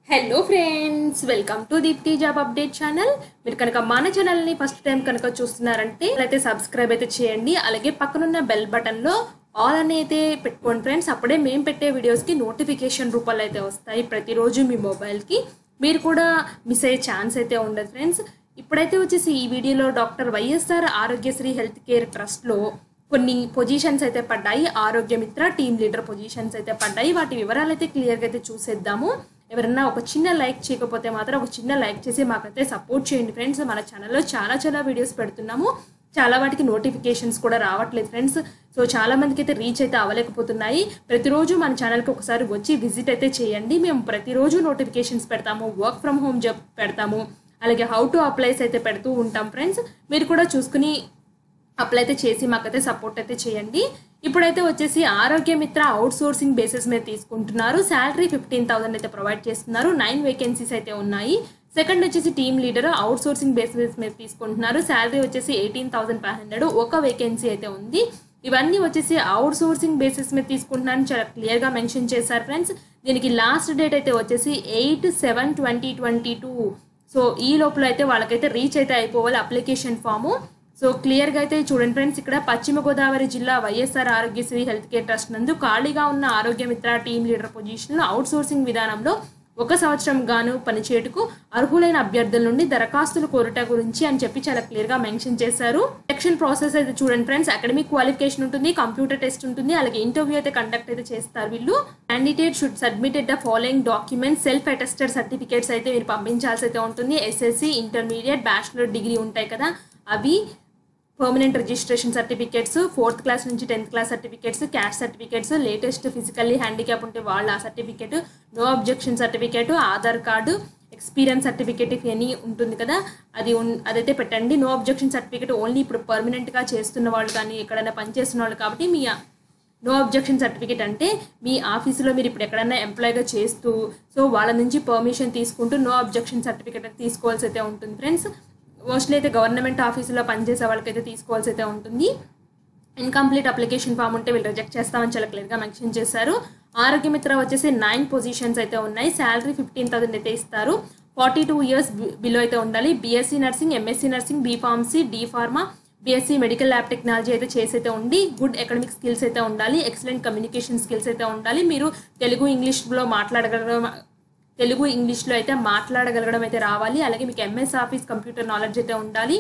hello friends welcome to Deepthi job update channel మీరు కనుక మన ఛానల్ని ఫస్ట్ టైం కనుక చూస్తున్నారంటే అయితే సబ్స్క్రైబ్ అయితే చేయండి అలాగే పక్కనున్న బెల్ బటన్లో ఆల్ అని అయితే పెట్టుకోండి ఫ్రెండ్స్ అప్పుడే మేము పెట్టే వీడియోస్కి నోటిఫికేషన్ రూపాలు అయితే వస్తాయి ప్రతిరోజు మీ మొబైల్కి మీరు కూడా మిస్ అయ్యే ఛాన్స్ అయితే ఉండదు ఫ్రెండ్స్ ఇప్పుడైతే వచ్చేసి ఈ వీడియోలో doctor YSR Aarogyasri health care ట్రస్ట్లో కొన్ని పొజిషన్స్ అయితే పడ్డాయి ఆరోగ్య మిత్ర టీమ్ లీడర్ పొజిషన్స్ అయితే పడ్డాయి వాటి వివరాలు అయితే క్లియర్గా అయితే చూసేద్దాము ఎవరన్నా ఒక చిన్న లైక్ చేయకపోతే మాత్రం ఒక చిన్న లైక్ చేసి మాకైతే సపోర్ట్ చేయండి ఫ్రెండ్స్ మన ఛానల్లో చాలా చాలా వీడియోస్ పెడుతున్నాము చాలా వాటికి నోటిఫికేషన్స్ కూడా రావట్లేదు ఫ్రెండ్స్ సో చాలా మందికి అయితే రీచ్ అయితే అవ్వలేకపోతున్నాయి ప్రతిరోజు మన ఛానల్కి ఒకసారి వచ్చి విజిట్ అయితే చేయండి మేము ప్రతిరోజు నోటిఫికేషన్స్ పెడతాము వర్క్ ఫ్రమ్ హోమ్ జాబ్ పెడతాము అలాగే హౌ టు అప్లైస్ అయితే పెడుతూ ఉంటాం ఫ్రెండ్స్ మీరు కూడా చూసుకుని అప్లై అయితే చేసి మాకైతే సపోర్ట్ అయితే చేయండి ఇప్పుడైతే వచ్చేసి ఆరోగ్య మిత్ర అవుట్ సోర్సింగ్ బేసిస్ మీద తీసుకుంటున్నారు శాలరీ ఫిఫ్టీన్ థౌసండ్ అయితే ప్రొవైడ్ చేస్తున్నారు నైన్ వేకెన్సీస్ అయితే ఉన్నాయి సెకండ్ వచ్చేసి team leader outsourcing basis మీద తీసుకుంటున్నారు శాలరీ వచ్చేసి ఎయిటీన్ థౌసండ్ ఫైవ్ హండ్రెడ్ ఒక వేకెన్సీ అయితే ఉంది ఇవన్నీ వచ్చేసి అవుట్ సోర్సింగ్ బేసిస్ మీద తీసుకుంటున్నారని చాలా క్లియర్గా మెన్షన్ చేశారు ఫ్రెండ్స్ దీనికి లాస్ట్ డేట్ అయితే వచ్చేసి eight seven twenty twenty two so ఈ లోపల అయితే వాళ్ళకైతే రీచ్ అయితే అయిపోవాలి అప్లికేషన్ ఫాము సో క్లియర్గా అయితే చూడండి ఫ్రెండ్స్ ఇక్కడ పశ్చిమ గోదావరి జిల్లా YSR Aarogyasri health care trust నందు ఖాళీగా ఉన్న ఆరోగ్య మిత్ర టీమ్ లీడర్ పొజిషన్లో అవుట్ సోర్సింగ్ విధానంలో ఒక సంవత్సరం గాను పనిచేయటకు అర్హులైన అభ్యర్థుల నుండి దరఖాస్తులు కోరట గురించి అని చెప్పి చాలా క్లియర్గా మెన్షన్ చేశారు సెలక్షన్ ప్రాసెస్ అయితే చూడండి ఫ్రెండ్స్ అకాడమిక్ క్వాలిఫికేషన్ ఉంటుంది కంప్యూటర్ టెస్ట్ ఉంటుంది అలాగే ఇంటర్వ్యూ అయితే కండక్ట్ అయితే చేస్తారు వీళ్ళు candidate should submitted the following documents self attested certificates అయితే మీరు పంపించాల్సి అయితే ఉంటుంది ఎస్ఎస్సి ఇంటర్మీడియట్ బ్యాచిలర్ డిగ్రీ ఉంటాయి కదా అవి permanent registration certificates fourth class నుంచి tenth class certificates caste certificates latest physically handicap ఉంటే వాళ్ళ ఆ certificate no objection certificate Aadhaar card experience certificate if any ఉంటుంది కదా అది ఉన్- అదైతే పెట్టండి నో అబ్జెక్షన్ సర్టిఫికేట్ ఓన్లీ ఇప్పుడు పర్మనెంట్గా చేస్తున్న వాళ్ళు కానీ ఎక్కడైనా పనిచేస్తున్న వాళ్ళు కాబట్టి మీ నో అబ్జెక్షన్ సర్టిఫికేట్ అంటే మీ ఆఫీసులో మీరు ఇప్పుడు ఎక్కడైనా ఎంప్లాయ్గా చేస్తూ సో వాళ్ళ నుంచి పర్మిషన్ తీసుకుంటూ నో అబ్జెక్షన్ సర్టిఫికేట్ అయితే తీసుకోవాల్సి అయితే ఉంటుంది ఫ్రెండ్స్ మోస్ట్లీ అయితే గవర్నమెంట్ ఆఫీసులో పనిచేసే వాళ్ళకైతే తీసుకోవాల్సి అయితే ఉంటుంది ఇన్కంప్లీట్ అప్లికేషన్ ఫామ్ ఉంటే వీళ్ళు రిజెక్ట్ చేస్తామని చాలా క్లియర్గా మెన్షన్ చేశారు ఆరోగ్య మిత్ర వచ్చేసి నైన్ పొజిషన్స్ అయితే ఉన్నాయి శాలరీ ఫిఫ్టీన్ థౌసండ్ అయితే ఇస్తారు ఫార్టీ టూ ఇయర్స్ బిలో అయితే ఉండాలి BSc nursing MSc nursing B pharmacy D pharma BSc medical lab technology అయితే చేసి అయితే ఉండి గుడ్ అకాడమిక్ స్కిల్స్ అయితే ఉండాలి ఎక్సలెంట్ కమ్యూనికేషన్ స్కిల్స్ అయితే ఉండాలి మీరు తెలుగు ఇంగ్లీష్లో మాట్లాడగలగడం తెలుగు ఇంగ్లీష్లో అయితే మాట్లాడగలగడం అయితే రావాలి అలాగే మీకు ఎంఎస్ ఆఫీస్ కంప్యూటర్ నాలెడ్జ్ అయితే ఉండాలి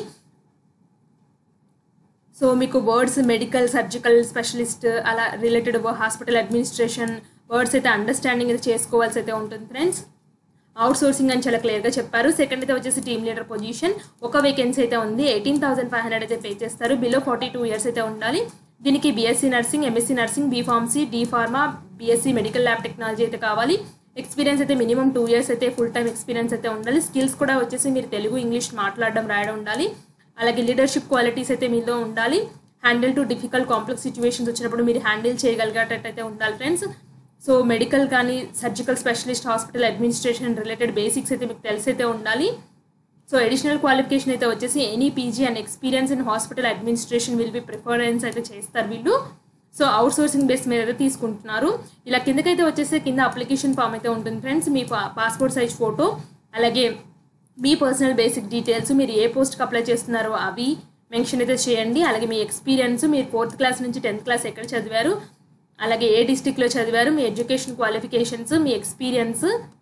సో మీకు వర్డ్స్ మెడికల్ సర్జికల్ స్పెషలిస్ట్ అలా రిలేటెడ్ హాస్పిటల్ అడ్మినిస్ట్రేషన్ వర్డ్స్ అయితే అండర్స్టాండింగ్ అయితే చేసుకోవాల్సి అయితే ఉంటుంది ఫ్రెండ్స్ అవుట్ సోర్సింగ్ అని చాలా క్లియర్గా చెప్పారు సెకండ్ అయితే వచ్చేసి టీమ్ లీడర్ పొజిషన్ ఒక వేకెన్సీ అయితే ఉంది ఎయిటీన్ థౌసండ్ ఫైవ్ హండ్రెడ్ అయితే పే చేస్తారు బిలో ఫార్టీ టూ ఇయర్స్ అయితే ఉండాలి దీనికి BSc nursing MSc nursing B pharmacy D pharma BSc medical lab technology అయితే కావాలి ఎక్స్పీరియన్స్ అయితే మినిమం టూ ఇయర్స్ అయితే ఫుల్ టైం ఎక్స్పీరియన్స్ అయితే ఉండాలి స్కిల్స్ కూడా వచ్చేసి మీరు తెలుగు ఇంగ్లీష్ మాట్లాడడం రాయడం ఉండాలి అలాగే లీడర్షిప్ క్వాలిటీస్ అయితే మీలో ఉండాలి handle to difficult complex situations వచ్చినప్పుడు మీరు హ్యాండిల్ చేయగలిగేటట్టు అయితే ఉండాలి ఫ్రెండ్స్ సో మెడికల్ కానీ surgical specialist hospital administration related basics అయితే మీకు తెలిసి అయితే ఉండాలి సో అడిషనల్ క్వాలిఫికేషన్ అయితే వచ్చేసి any PG and experience in hospital administration will be preference అయితే చేస్తారు వీళ్ళు సో అవుట్ సోర్సింగ్ బేస్ మీద అయితే తీసుకుంటున్నారు ఇలా కిందకైతే వచ్చేసి కింద అప్లికేషన్ ఫామ్ అయితే ఉంటుంది ఫ్రెండ్స్ మీ పాస్పోర్ట్ సైజ్ ఫోటో అలాగే మీ పర్సనల్ బేసిక్ డీటెయిల్స్ మీరు ఏ పోస్ట్కి అప్లై చేస్తున్నారో అవి మెన్షన్ అయితే చేయండి అలాగే మీ ఎక్స్పీరియన్స్ మీరు ఫోర్త్ క్లాస్ నుంచి టెన్త్ క్లాస్ ఎక్కడ చదివారు అలాగే ఏ డిస్టిక్లో చదివారు మీ ఎడ్యుకేషన్ క్వాలిఫికేషన్స్ మీ ఎక్స్పీరియన్స్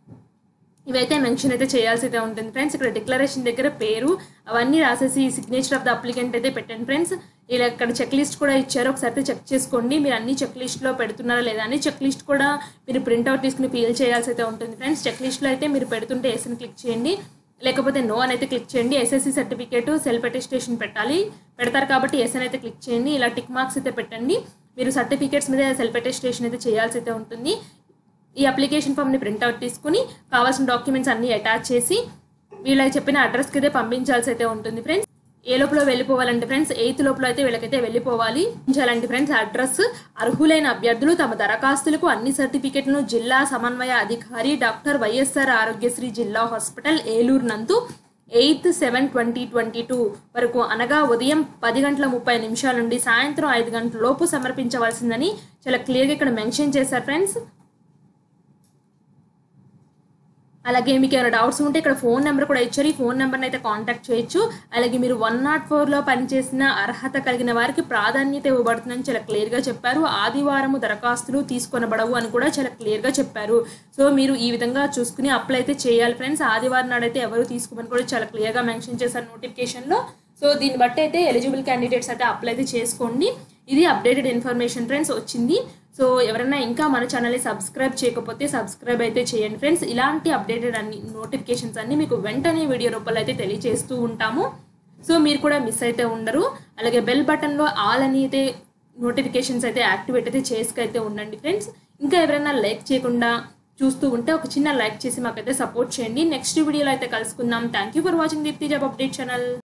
ఇవైతే మెన్షన్ అయితే చేయాల్సి అయితే ఉంటుంది ఫ్రెండ్స్ ఇక్కడ డిక్లరేషన్ దగ్గర పేరు అవన్నీ రాసేసి సిగ్నేచర్ ఆఫ్ ద అప్లికెంట్ అయితే పెట్టండి ఫ్రెండ్స్ ఇలా ఇక్కడ చెక్ లిస్ట్ కూడా ఇచ్చారు ఒకసారి అయితే చెక్ చేసుకోండి మీరు అన్ని చెక్ లిస్ట్లో పెడుతున్నారా లేదా అని చెక్ లిస్ట్ కూడా మీరు ప్రింట్అవుట్ తీసుకుని ఫిల్ చేయాల్సి అయితే ఉంటుంది ఫ్రెండ్స్ చెక్ లిస్ట్లో అయితే మీరు పెడుతుంటే ఎస్ని క్లిక్ చేయండి లేకపోతే నో అని అయితే క్లిక్ చేయండి ఎస్ఎస్సి సర్టిఫికేట్ సెల్ఫ్ అటెస్టేషన్ పెట్టాలి పెడతారు కాబట్టి ఎస్ అని అయితే క్లిక్ చేయండి ఇలా టిక్ మార్క్స్ అయితే పెట్టండి మీరు సర్టిఫికేట్స్ మీద సెల్ఫ్ అటెస్టేషన్ అయితే చేయాల్సి అయితే ఉంటుంది ఈ అప్లికేషన్ ఫామ్ని ప్రింట్అవుట్ తీసుకుని కావాల్సిన డాక్యుమెంట్స్ అన్నీ అటాచ్ చేసి వీళ్ళకి చెప్పిన అడ్రస్కి అయితే పంపించాల్సి అయితే ఉంటుంది ఫ్రెండ్స్ ఏ లోపల వెళ్ళిపోవాలంటే ఫ్రెండ్స్ ఎయిత్ లోపల అయితే వీళ్ళకైతే వెళ్ళిపోవాలి ఉంచాలంటే ఫ్రెండ్స్ అడ్రస్ అర్హులైన అభ్యర్థులు తమ దరఖాస్తులకు అన్ని సర్టిఫికెట్లను జిల్లా సమన్వయ అధికారి డాక్టర్ వైఎస్ఆర్ ఆరోగ్యశ్రీ జిల్లా హాస్పిటల్ ఏలూరు నందు eighth seven twenty twenty two వరకు అనగా ఉదయం పది గంటల ముప్పై నిమిషాల నుండి సాయంత్రం ఐదు గంటల లోపు సమర్పించవలసిందని చాలా క్లియర్గా ఇక్కడ మెన్షన్ చేశారు ఫ్రెండ్స్ అలాగే మీకు ఏమైనా డౌట్స్ ఉంటే ఇక్కడ ఫోన్ నెంబర్ కూడా ఇచ్చారు ఈ ఫోన్ నెంబర్ని అయితే కాంటాక్ట్ చేయొచ్చు అలాగే మీరు వన్ నాట్ ఫోర్లో పనిచేసిన అర్హత కలిగిన వారికి ప్రాధాన్యత ఇవ్వబడుతుందని చాలా క్లియర్గా చెప్పారు ఆదివారం దరఖాస్తులు తీసుకొనబడవు అని కూడా చాలా క్లియర్గా చెప్పారు సో మీరు ఈ విధంగా చూసుకుని అప్లై అయితే చేయాలి ఫ్రెండ్స్ ఆదివారం నాడైతే ఎవరు తీసుకోమని కూడా చాలా క్లియర్గా మెన్షన్ చేశారు నోటిఫికేషన్లో సో దీన్ని బట్టి అయితే ఎలిజిబుల్ క్యాండిడేట్స్ అయితే అప్లై అయితే చేసుకోండి ఇది అప్డేటెడ్ ఇన్ఫర్మేషన్ ఫ్రెండ్స్ వచ్చింది సో ఎవరైనా ఇంకా మన ఛానల్ని సబ్స్క్రైబ్ చేయకపోతే సబ్స్క్రైబ్ అయితే చేయండి ఫ్రెండ్స్ ఇలాంటి అప్డేటెడ్ అన్ని నోటిఫికేషన్స్ అన్ని మీకు వెంటనే వీడియో రూపంలో అయితే తెలియజేస్తూ ఉంటాము సో మీరు కూడా మిస్ అయితే ఉండరు అలాగే బెల్ బటన్లో ఆల్ అని అయితే నోటిఫికేషన్స్ అయితే యాక్టివేట్ అయితే చేసుకైతే ఉండండి ఫ్రెండ్స్ ఇంకా ఎవరైనా లైక్ చేయకుండా చూస్తూ ఉంటే ఒక చిన్న లైక్ చేసి మాకైతే సపోర్ట్ చేయండి నెక్స్ట్ వీడియోలో అయితే కలుసుకుందాం thank you for watching Deepthi job update channel